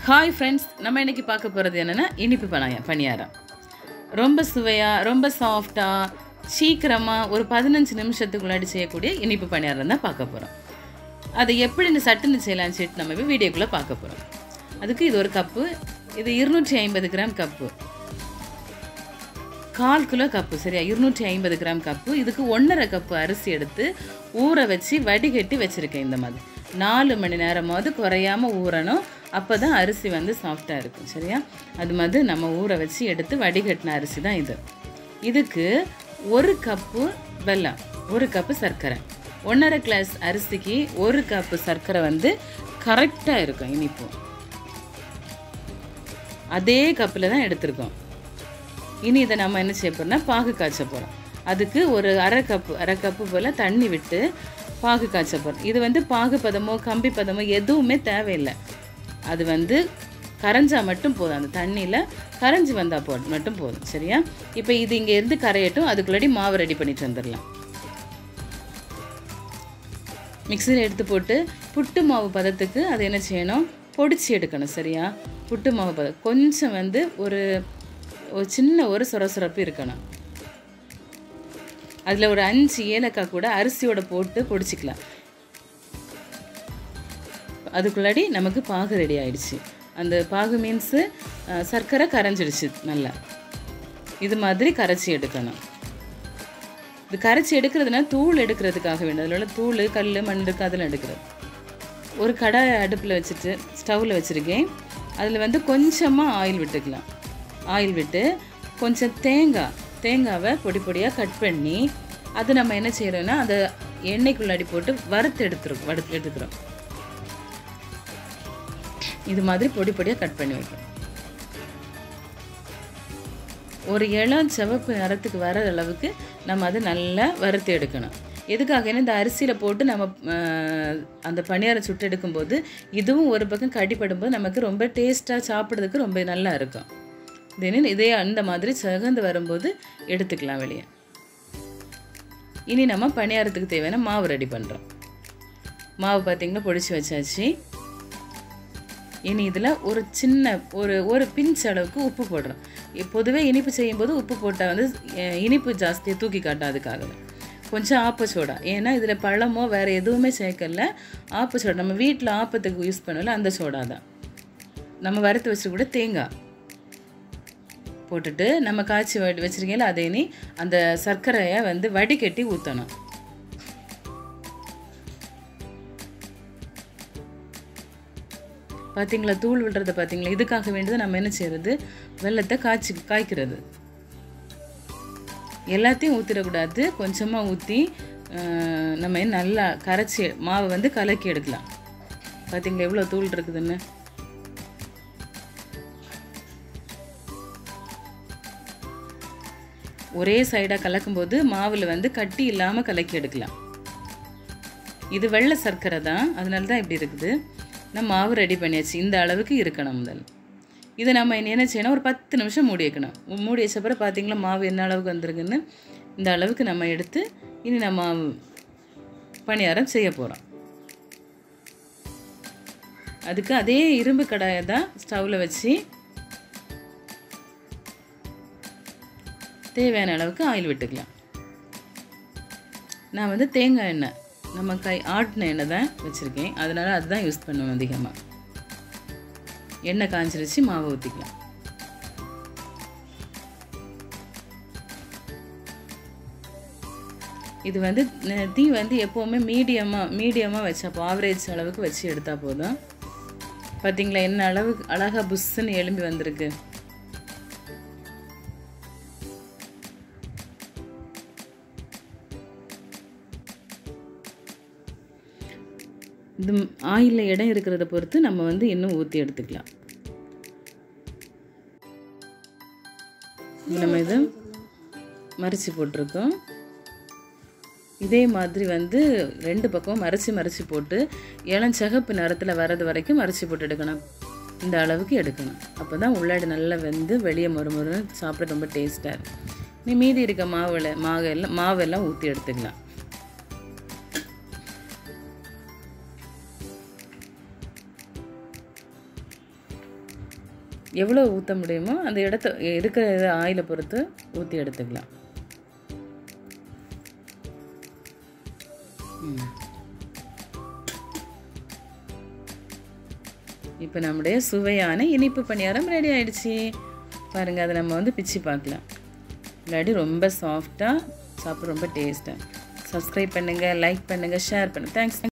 Hi friends நம்ம இன்னைக்கு பார்க்க போகிறது என்னென்னா இனிப்பு பணியா பணியாரம் ரொம்ப சுவையாக ரொம்ப சாஃப்டாக சீக்கிரமாக ஒரு பதினஞ்சு நிமிஷத்துக்குள்ளாடி செய்யக்கூடிய இனிப்பு பணியாரம் தான் பார்க்க போகிறோம் அதை எப்படி இந்த சட்டுன்னு செய்யலாம்னு சொல்லிட்டு நம்ம போய் வீடியோக்குள்ளே பார்க்க போகிறோம் அதுக்கு இது ஒரு கப்பு இது இருநூற்றி ஐம்பது கிராம் கப்பு கால் கிலோ கப்பு சரியா இருநூற்றி ஐம்பது கிராம் கப்பு இதுக்கு ஒன்றரை கப்பு அரிசி எடுத்து ஊற வச்சு வடிகட்டி வச்சுருக்கேன் இந்த மாதிரி நாலு மணி நேரமாவது குறையாம ஊறணும் அப்போ தான் அரிசி வந்து சாஃப்டாக இருக்கும் சரியா அது மாதிரி நம்ம ஊற வச்சு எடுத்து வடிகட்டின அரிசி தான் இது இதுக்கு ஒரு கப்பு வெல்லம் ஒரு கப்பு சர்க்கரை ஒன்றரை கிளாஸ் அரிசிக்கு ஒரு கப்பு சர்க்கரை வந்து கரெக்டாக இருக்கும் இனிப்பு அதே கப்பில் தான் எடுத்திருக்கோம் இனி இதை நம்ம என்ன செய்ய போறோம்னா பாகு காய்ச்ச போகிறோம் அதுக்கு ஒரு அரை கப்பு அரை கப்பு போல் தண்ணி விட்டு பாகு காய்ச்ச போகிறோம் இது வந்து பாகு பதமோ கம்பி பதமோ எதுவுமே தேவையில்லை அது வந்து கரைஞ்சா மட்டும் போதும் அந்த தண்ணியில் கரைஞ்சி வந்தால் போ மட்டும் போதும் சரியா இப்போ இது இங்கே இருந்து கரையட்டும் அதுக்குள்ளாடி மாவு ரெடி பண்ணிட்டு வந்துடலாம் மிக்சியில் எடுத்து போட்டு புட்டு மாவு பதத்துக்கு அது என்ன செய்யணும் பொடிச்சு எடுக்கணும் சரியா புட்டு மாவு பதம் கொஞ்சம் வந்து ஒரு ஒரு சின்ன ஒரு சொரசொரப்பு இருக்கணும் அதில் ஒரு அஞ்சு ஏலக்காய் கூட அரிசியோட போட்டு பொடிச்சிக்கலாம் அதுக்குள்ளாடி நமக்கு பாகு ரெடி ஆயிடுச்சு அந்த பாகு மீன்ஸு சர்க்கரை கரைஞ்சிடுச்சு நல்லா இது மாதிரி கரைச்சி எடுக்கணும் இது கரைச்சி எடுக்கிறதுனா தூள் எடுக்கிறதுக்காக வேண்டும் அதில் உள்ள தூள் கல் மண் இருக்கு அதில் எடுக்கிறது ஒரு கடாய் அடுப்பில் வச்சுட்டு ஸ்டவ்வில் வச்சுருக்கேன் அதில் வந்து கொஞ்சமாக ஆயில் விட்டுக்கலாம் ஆயில் விட்டு கொஞ்சம் தேங்காய் தேங்காவை பொடி பொடியாக கட் பண்ணி அது நம்ம என்ன செய்கிறோன்னா அதை எண்ணெய்க்குள்ளாடி போட்டு வறுத்து எடுத்துருக்கோம் வறுத்து எடுத்துக்கிறோம் இது மாதிரி பொடி பொடியாக கட் பண்ணி வைக்கணும் ஒரு இளம் சிவப்பு நிறத்துக்கு வர அளவுக்கு நம்ம அதை நல்லா வறுத்து எடுக்கணும் எதுக்காக இந்த அரிசியில் போட்டு நம்ம அந்த பணியாரம் சுட்டு எடுக்கும்போது இதுவும் ஒரு பக்கம் கடிப்படும் போது நமக்கு ரொம்ப டேஸ்ட்டாக சாப்பிட்றதுக்கு ரொம்ப நல்லா இருக்கும் தென் இதே அந்த மாதிரி சகந்து வரும்போது எடுத்துக்கலாம் வெளியே இனி நம்ம பணியாரத்துக்கு தேவையான மாவு ரெடி பண்ணுறோம் மாவு பார்த்திங்கன்னா பொடிச்சு வச்சாச்சு இனி இதில் ஒரு சின்ன ஒரு ஒரு பிஞ்ச் அளவுக்கு உப்பு போடுறோம் பொதுவே இனிப்பு செய்யும்போது உப்பு போட்டால் வந்து இனிப்பு ஜாஸ்தியாக தூக்கி காட்டாதுக்காக கொஞ்சம் ஆப்ப சோடா ஏன்னா இதில் பழமோ வேறு எதுவுமே சேர்க்கல ஆப்ப சோடா நம்ம வீட்டில் ஆப்பத்துக்கு யூஸ் பண்ணல அந்த சோடா தான் நம்ம வறுத்து வச்சு கூட தேங்காய் போட்டுட்டு நம்ம காய்ச்சி வடி வச்சுருக்கீங்களா அதே நீ அந்த சர்க்கரையை வந்து வடிகட்டி ஊற்றணும் பார்த்தீங்களா தூள் விடுறத பார்த்தீங்களா இதுக்காக வேண்டியது நம்ம என்ன செய்யறது வெள்ளத்தை காய்ச்சி காய்க்கிறது எல்லாத்தையும் ஊற்றிடக்கூடாது கொஞ்சமாக ஊற்றி நம்ம நல்லா கரைச்சி மாவை வந்து கலக்கி எடுக்கலாம் பார்த்தீங்களா எவ்வளோ தூள் இருக்குதுன்னு ஒரே சைடாக கலக்கும்போது மாவில் வந்து கட்டி இல்லாமல் கலக்கி எடுக்கலாம் இது வெள்ளை சர்க்கரை தான் அதனால தான் இப்படி இருக்குது நம்ம மாவு ரெடி பண்ணியாச்சு இந்த அளவுக்கு இருக்கணும் முதல் இதை நம்ம என்ன செய்யணும் ஒரு பத்து நிமிஷம் மூடி வைக்கணும் மூடி வச்ச பிறகு பார்த்தீங்களா மாவு என்ன அளவுக்கு வந்திருக்குன்னு இந்த அளவுக்கு நம்ம எடுத்து இனி நம்ம பணியாரம் செய்ய போகிறோம் அதுக்கு அதே இரும்பு கடாயை தான் ஸ்டவ்வில் வச்சு தேவையான அளவுக்கு ஆயில் விட்டுக்கலாம் நான் வந்து தேங்காய் எண்ணெய் நம்ம கை ஆட்டின எண்ணெய் தான் வச்சுருக்கேன் அதனால் அதுதான் யூஸ் பண்ணுவேன் அதிகமாக எண்ணெய் காய்ச்சிருச்சு மாவு ஊற்றிக்கலாம் இது வந்து தீ வந்து எப்போவுமே மீடியமாக மீடியமாக வச்சப்போ ஆவரேஜ் அளவுக்கு வச்சு எடுத்தால் போதும் பார்த்தீங்களா என்ன அளவுக்கு அழகாக புஷ்ஷுன்னு எலும்பி வந்திருக்கு இது ஆயிலில் இடம் இருக்கிறத பொறுத்து நம்ம வந்து இன்னும் ஊற்றி எடுத்துக்கலாம் நம்ம இதை மறைச்சி போட்டிருக்கோம் இதே மாதிரி வந்து ரெண்டு பக்கம் மறைச்சி மறைச்சி போட்டு இளஞ்சகப்பு நிறத்தில் வர்றது வரைக்கும் மறைச்சி போட்டு எடுக்கணும் இந்த அளவுக்கு எடுக்கணும் அப்போ தான் உள்ளாடி நல்லா வெந்து வெளியே மொறு மொறுன்னு சாப்பிட ரொம்ப டேஸ்ட்டாக இருக்கும் நீ மீதி இருக்க மாவில் மாவெல்லாம் மாவெல்லாம் ஊற்றி எடுத்துக்கலாம் எவ்வளோ ஊற்ற முடியுமோ அந்த இடத்த இருக்கிற இது ஆயிலை பொறுத்து ஊற்றி எடுத்துக்கலாம் ம். இப்போ நம்முடைய சுவையான இனிப்பு பணியாரம் ரெடி ஆயிடுச்சு பாருங்கள் அதை நம்ம வந்து பிச்சு பார்க்கலாம் இல்லாட்டி ரொம்ப சாஃப்டாக சாப்பிட ரொம்ப டேஸ்ட்டாக சப்ஸ்கிரைப் பண்ணுங்கள் லைக் பண்ணுங்கள் ஷேர் பண்ணுங்கள் தேங்க்ஸ்